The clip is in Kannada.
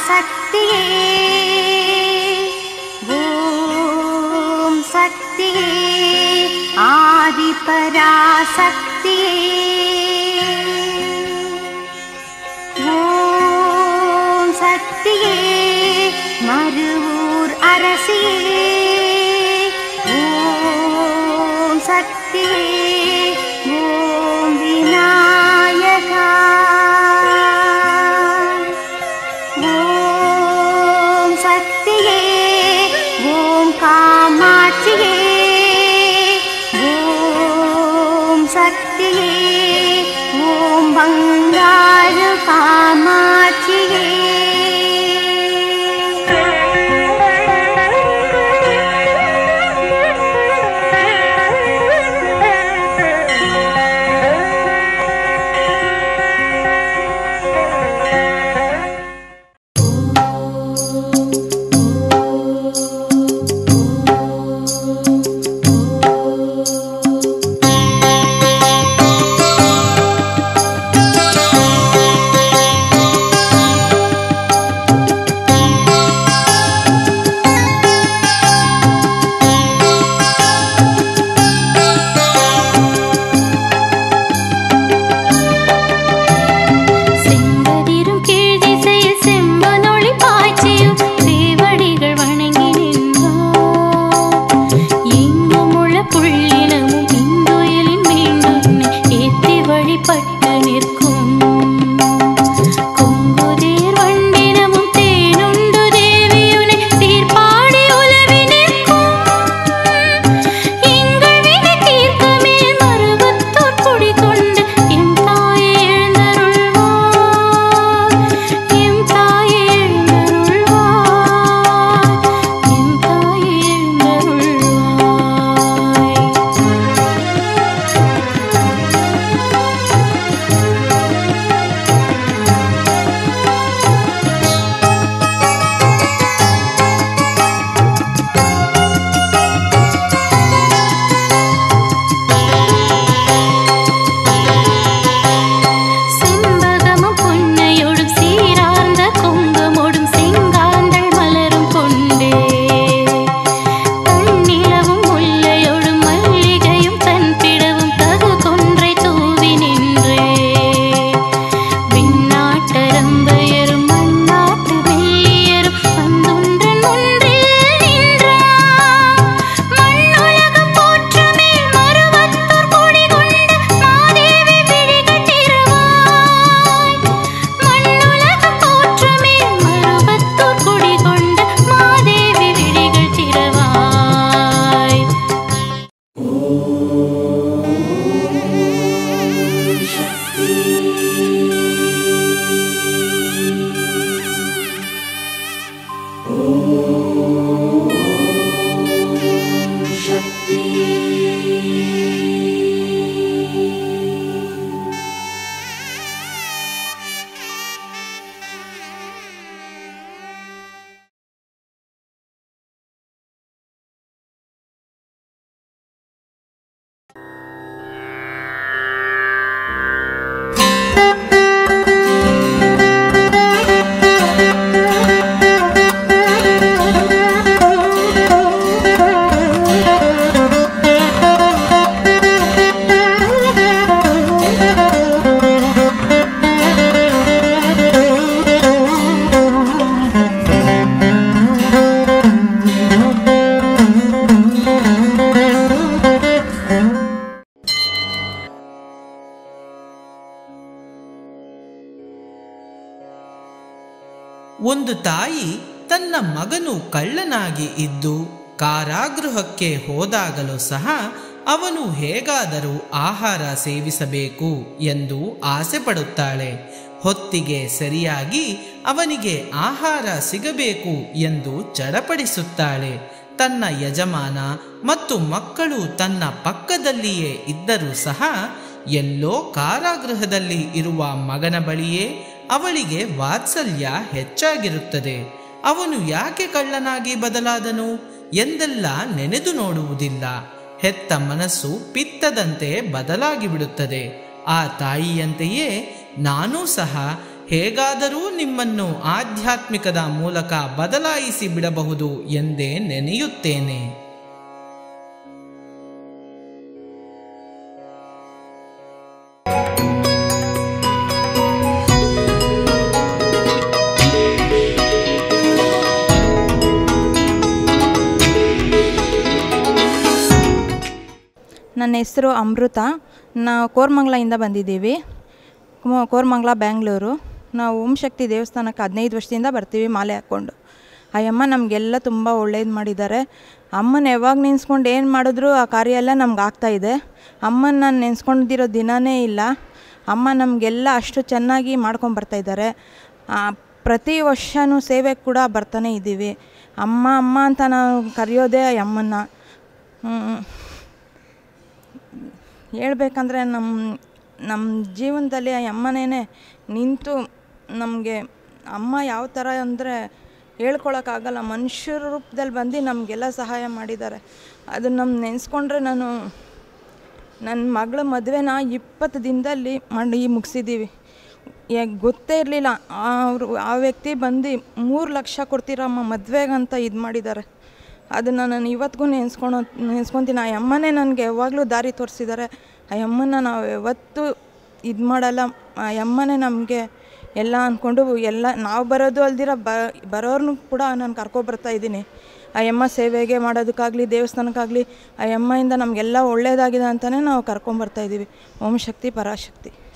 பராசக்தியே ஓம் சக்தியே ஆதி பராசக்தியே ஓம் சக்தியே மருவூர் அரசியே ஓம் சக்தியே ஓம் விநாயகா ஓம் சக்தியே ஓம் காமாட்சியே ஓம் சக்தியே ஓம் பங்காரு காமாட்சியே செம்பதிரும் கீழ் திசையில் செம்பனொளி பாய்ச்சியும் சேவடிகள் வணங்கி நின்றார் எங்கும் உள்ள புள்ளினமும் இந்துயிலின் மீண்டும் ஏத்தி வழிபட்டு நிற்கும் கொங்குதேர் வண்டினமும் தேனுண்டு தேவியுனை சீர்பாடி உலவி நிற்கும் எங்கள் வினை தீர்க்க மேல் மருவத்தோர் குடிகொண்டு எம் தாயே எழுந்தருள்வார் எம் தாயே எழுந்தருள்வார் எம் தாயே எழுந்தருள்வாய் செம்பகமும் பொன்னையோடும் சீரார்ந்த குங்குமோடும் செங்காந்தள் மலரும் கொண்டே தன்னிலவும் முல்லையோடும் மல்லிகையும் தன்பிடவும் தகு கொன்றை தூவி நின்றே விண்ணாட்டரம்பையரும் மண்ணாட்டு வெள்ளியரும் வந்துன்றன் முன்றில் நின்றார் மண்ணுலகம் போற்றுமே மருவத்தூர் குடிகொண்ட மாதேவி விழிகள் திறவாய் மண்ணுலகம் போற்றுமே மருவத்தூர் குடிகொண்ட மாதேவி விழிகள் திறவாய் ಒಂದು ತಾಯಿ ತನ್ನ ಮಗನು ಕಳ್ಳನಾಗಿ ಇದ್ದು ಕಾರಾಗೃಹಕ್ಕೆ ಹೋದಾಗಲೂ ಸಹ ಅವನು ಹೇಗಾದರೂ ಆಹಾರ ಸೇವಿಸಬೇಕು ಎಂದು ಆಸೆ ಪಡುತ್ತಾಳೆ ಹೊತ್ತಿಗೆ ಸರಿಯಾಗಿ ಅವನಿಗೆ ಆಹಾರ ಸಿಗಬೇಕು ಎಂದು ಚಡಪಡಿಸುತ್ತಾಳೆ ತನ್ನ ಯಜಮಾನ ಮತ್ತು ಮಕ್ಕಳು ತನ್ನ ಪಕ್ಕದಲ್ಲಿಯೇ ಇದ್ದರೂ ಸಹ ಎಲ್ಲೋ ಕಾರಾಗೃಹದಲ್ಲಿ ಇರುವ ಮಗನ ಬಳಿಯೇ ಅವಳಿಗೆ ವಾತ್ಸಲ್ಯ ಹೆಚ್ಚಾಗಿರುತ್ತದೆ ಅವನು ಯಾಕೆ ಕಳ್ಳನಾಗಿ ಬದಲಾದನು ಎಂದೆಲ್ಲ ನೆನೆದು ನೋಡುವುದಿಲ್ಲ ಹೆತ್ತ ಮನಸ್ಸು ಪಿತ್ತದಂತೆ ಬದಲಾಗಿ ಬಿಡುತ್ತದೆ ಆ ತಾಯಿಯಂತೆಯೇ ನಾನೂ ಸಹ ಹೇಗಾದರೂ ನಿಮ್ಮನ್ನು ಆಧ್ಯಾತ್ಮಿಕದ ಮೂಲಕ ಬದಲಾಯಿಸಿ ಬಿಡಬಹುದು ಎಂದೇ ನೆನೆಯುತ್ತೇನೆ ನನ್ನ ಹೆಸರು ಅಮೃತ ನಾವು ಕೋರ್ಮಂಗ್ಲದಿಂದ ಬಂದಿದ್ದೀವಿ ಕೋ- ಕೋರ್ಮಂಗ್ಲ ಬ್ಯಾಂಗ್ಳೂರು ನಾವು ಓಂ ಶಕ್ತಿ ದೇವಸ್ಥಾನಕ್ಕೆ ಹದಿನೈದು ವರ್ಷದಿಂದ ಬರ್ತೀವಿ ಮಾಲೆ ಹಾಕ್ಕೊಂಡು ಆ ಅಮ್ಮ ನಮಗೆಲ್ಲ ತುಂಬ ಒಳ್ಳೇದು ಮಾಡಿದ್ದಾರೆ ಅಮ್ಮನ ಯಾವಾಗ ನೆನೆಸ್ಕೊಂಡು ಏನು ಮಾಡಿದ್ರು ಆ ಕಾರ್ಯ ಎಲ್ಲ ನಮ್ಗೆ ಆಗ್ತಾಯಿದೆ ಅಮ್ಮನ ನಾನು ನೆನೆಸ್ಕೊಂಡಿರೋ ದಿನವೇ ಇಲ್ಲ ಅಮ್ಮ ನಮಗೆಲ್ಲ ಅಷ್ಟು ಚೆನ್ನಾಗಿ ಮಾಡ್ಕೊಂಡು ಬರ್ತಾಯಿದ್ದಾರೆ ಪ್ರತಿ ವರ್ಷವೂ ಸೇವೆಗೆ ಕೂಡ ಬರ್ತಾನೆ ಇದ್ದೀವಿ ಅಮ್ಮ ಅಮ್ಮ ಅಂತ ನಾವು ಕರೆಯೋದೇ ಆ ಅಮ್ಮನ್ನ ಹ್ಮ್. ಹೇಳ್ಬೇಕಂದ್ರೆ ನಮ್ಮ ನಮ್ಮ ಜೀವನದಲ್ಲಿ ಆ ಅಮ್ಮನೇ ನಿಂತು ನಮಗೆ ಅಮ್ಮ ಯಾವ ಥರ ಅಂದರೆ ಹೇಳ್ಕೊಳಕ್ಕಾಗಲ್ಲ ಮನುಷ್ಯರ ರೂಪದಲ್ಲಿ ಬಂದು ನಮಗೆಲ್ಲ ಸಹಾಯ ಮಾಡಿದ್ದಾರೆ ಅದು ನಮ್ಮ ನೆನೆಸ್ಕೊಂಡ್ರೆ ನಾನು ನನ್ನ ಮಗಳ ಮದುವೆನ ಇಪ್ಪತ್ತು ದಿನದಲ್ಲಿ ಮಾಡಿ ಮುಗಿಸಿದ್ದೀವಿ ಯಾಕೆ ಗೊತ್ತೇ ಇರಲಿಲ್ಲ ಅವರು ಆ ವ್ಯಕ್ತಿ ಬಂದು ಮೂರು ಲಕ್ಷ ಕೊಡ್ತೀರಮ್ಮ ಮದುವೆಗಂತ ಇದು ಮಾಡಿದ್ದಾರೆ ಅದನ್ನು ನಾನು ಇವತ್ತಿಗೂ ನೆನೆಸ್ಕೊಳೋ ನೆನೆಸ್ಕೊತೀನಿ ಆ ಅಮ್ಮನೇ ನನಗೆ ಯಾವಾಗಲೂ ದಾರಿ ತೋರಿಸಿದ್ದಾರೆ ಆ ಅಮ್ಮನ ನಾವು ಯಾವತ್ತೂ ಇದು ಮಾಡಲ್ಲ ಆ ಅಮ್ಮನೇ ನಮಗೆ ಎಲ್ಲ ಅಂದ್ಕೊಂಡು ಎಲ್ಲ ನಾವು ಬರೋದು ಅಲ್ದಿರ ಬ ಬರೋರ್ನು ಕೂಡ ನಾನು ಕರ್ಕೊಬರ್ತಾ ಇದ್ದೀನಿ ಆ ಅಮ್ಮ ಸೇವೆಗೆ ಮಾಡೋದಕ್ಕಾಗಲಿ ದೇವಸ್ಥಾನಕ್ಕಾಗಲಿ ಆ ಅಮ್ಮಯಿಂದ ನಮಗೆಲ್ಲ ಒಳ್ಳೆಯದಾಗಿದೆ ಅಂತಲೇ ನಾವು ಕರ್ಕೊಂಬರ್ತಾ ಇದ್ದೀವಿ ಓಂ ಶಕ್ತಿ ಪರಾಶಕ್ತಿ